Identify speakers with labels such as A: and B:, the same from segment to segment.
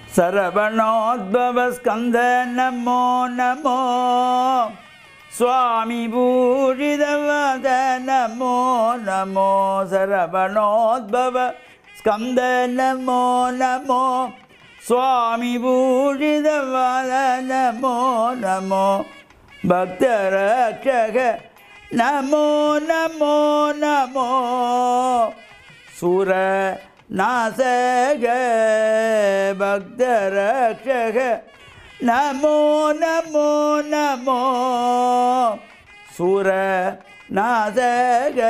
A: சரவணோத்பவ ஸ்கந்த நமோ நமோ சுவாமி பூஷிதவத நமோ நமோ சரவணோத்பவ ஸ்கந்த நமோ நமோ சுவாமி பூஷிதவத நமோ நமோ பக்தரக்ஷக நமோ நமோ நமோ சுர நாசக பக்தரக்ஷக நமோ நமோ நமோ சுர நாசக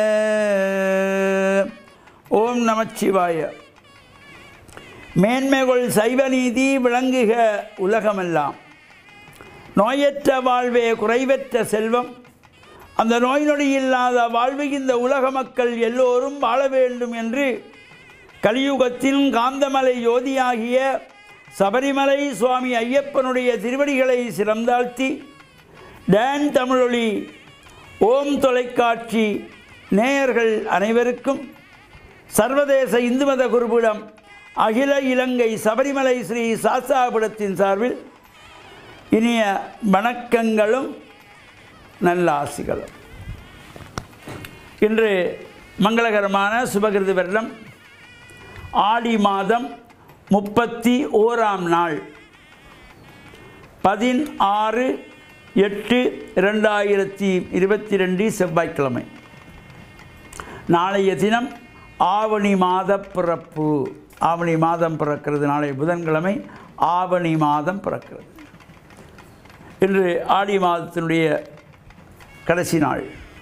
A: ஓம் நமச்சிவாய மேன்மைகள் சைவ நீதி விளங்குக உலகமெல்லாம் நோயற்ற வாழ்வே குறைவற்ற செல்வம் அந்த நோய் நொடி இல்லாத வாழ்வு இந்த உலக மக்கள் எல்லோரும் வாழ வேண்டும் என்று கலியுகத்தின் காந்தமலை யோதியாகிய சபரிமலை சுவாமி ஐயப்பனுடைய திருவடிகளை சிறந்தாழ்த்தி டான் தமிழொலி ஓம் தொலைக்காட்சி நேயர்கள் அனைவருக்கும் சர்வதேச இந்து மத குருபீடம் அகில இலங்கை சபரிமலை ஸ்ரீ சாஸ்தாபுரத்தின் சார்பில் இனிய வணக்கங்களும் நல்ல ஆசிகளும் இன்று மங்களகரமான சுபகிருது வருடம் ஆடி மாதம் முப்பத்தி ஓராம் நாள் பதினாறு எட்டு ரெண்டாயிரத்தி இருபத்தி ரெண்டு செவ்வாய்க்கிழமை நாளைய தினம் ஆவணி மாத பிறப்பு ஆவணி மாதம் பிறக்கிறது நாளை புதன்கிழமை ஆவணி மாதம் பிறக்கிறது இன்று ஆடி மாதத்தினுடைய கடைசி நாள்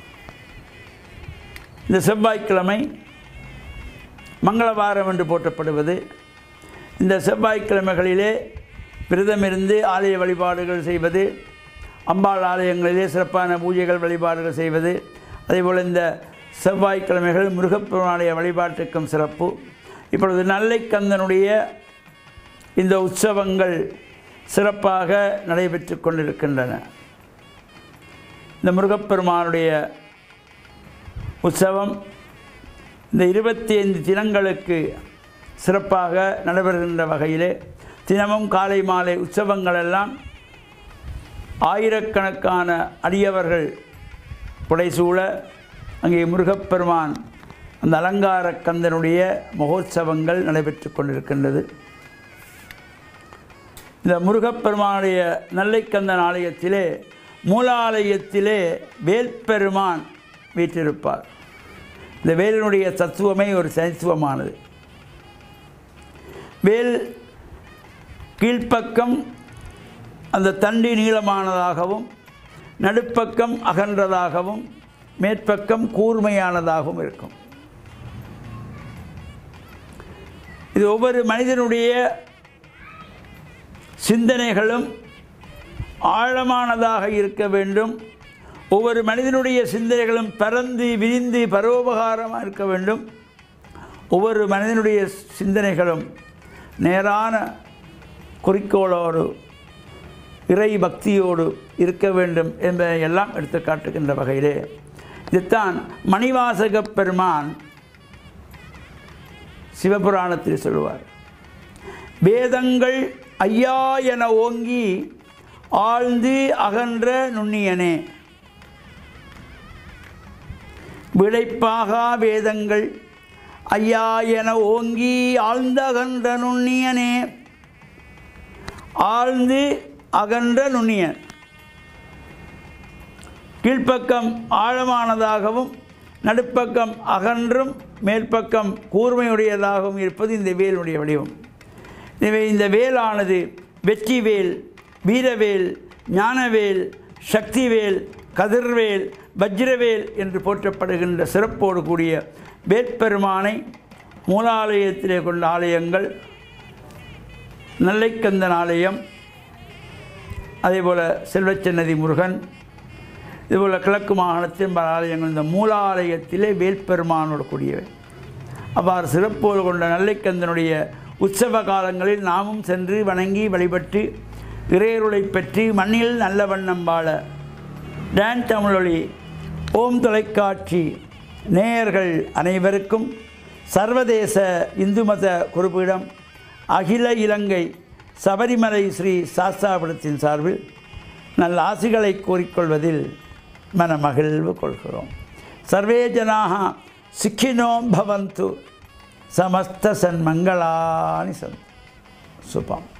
A: இந்த செவ்வாய்க்கிழமை மங்களவாரம் என்று போற்றப்படுவது இந்த செவ்வாய்க்கிழமைகளிலே விரதமிருந்து ஆலய வழிபாடுகள் செய்வது அம்பாள் ஆலயங்களிலே சிறப்பான பூஜைகள் வழிபாடுகள் செய்வது அதேபோல் இந்த செவ்வாய்க்கிழமைகள் முருகப்பெருமானுடைய வழிபாட்டுக்கும் சிறப்பு இப்பொழுது நல்லைக்கந்தனுடைய இந்த உற்சவங்கள் சிறப்பாக நடைபெற்று கொண்டிருக்கின்றன இந்த முருகப்பெருமானுடைய உற்சவம் இந்த இருபத்தி ஐந்து தினங்களுக்கு சிறப்பாக நடைபெறுகின்ற வகையிலே தினமும் காலை மாலை உற்சவங்கள் எல்லாம் ஆயிரக்கணக்கான அடியவர்கள் புடைசூழ அங்கே முருகப்பெருமான் அந்த அலங்கார கந்தனுடைய மகோத்சவங்கள் நடைபெற்று கொண்டிருக்கின்றது இந்த முருகப்பெருமானுடைய நல்லைக்கந்தன் ஆலயத்திலே மூலாலயத்திலே வேல்பெருமான் வீற்றிருப்பார் இந்த வேலினுடைய தத்துவமே ஒரு தனித்துவமானது வேல் கீழ்ப்பக்கம் அந்த தண்டி நீளமானதாகவும் நடுப்பக்கம் அகன்றதாகவும் மேற்பக்கம் கூர்மையானதாகவும் இருக்கும் இது ஒவ்வொரு மனிதனுடைய சிந்தனைகளும் ஆழமானதாக இருக்க வேண்டும் ஒவ்வொரு மனிதனுடைய சிந்தனைகளும் பரந்து விரிந்து பரோபகாரமாக இருக்க வேண்டும் ஒவ்வொரு மனிதனுடைய சிந்தனைகளும் நேரான குறிக்கோளோடு இறை பக்தியோடு இருக்க வேண்டும் என்பதை எல்லாம் எடுத்து காட்டுகின்ற வகையிலே இதுதான் மணிவாசக பெருமான் சிவபுராணத்தில் சொல்லுவார் வேதங்கள் ஐயா என ஓங்கி ஆழ்ந்து அகன்ற நுண்ணியனே விடைப்பாகா வேதங்கள் ஐயா என ஓங்கி ஆழ்ந்த அகன்ற நுண்ணியனே ஆழ்ந்து அகன்ற நுண்ணியன் கீழ்ப்பக்கம் ஆழமானதாகவும் நடுப்பக்கம் அகன்றும் மேற்பக்கம் கூர்மையுடையதாகவும் இருப்பது இந்த வேலுடைய வடிவம் எனவே இந்த வேலானது வெற்றி வேல் வீரவேல் ஞானவேல் சக்திவேல் கதிர்வேல் வஜ்ரவேல் என்று போற்றப்படுகின்ற சிறப்போடு கூடிய வேட்பெருமானை மூலாலயத்திலே கொண்ட ஆலயங்கள் நல்லைக்கந்தன் ஆலயம் அதேபோல் செல்வச்சன்னதி முருகன் இதுபோல் கிழக்கு மாகாணத்தின் பல ஆலயங்கள் இந்த மூலாலயத்திலே வேல்பெருமானோடு கூடியவை அவ்வாறு சிறப்போடு கொண்ட நல்லைக்கந்தனுடைய உற்சவ காலங்களில் நாமும் சென்று வணங்கி வழிபட்டு இறையருளை பெற்று மண்ணில் நல்ல வண்ணம் வாழ டான் தமிழொலி ஓம் தொலைக்காட்சி நேயர்கள் அனைவருக்கும் சர்வதேச இந்து மத குறிப்பிடம் அகில இலங்கை சபரிமலை ஸ்ரீ சாஸ்தாபுரத்தின் சார்பில் நல்ல ஆசிகளை கூறிக்கொள்வதில் மனமகிழ்வு கொள்கிறோம் சர்வே ஜனாக சிக்கினோம் பவந்து சமஸ்த சன்மங்களானி சந்த் சுபம்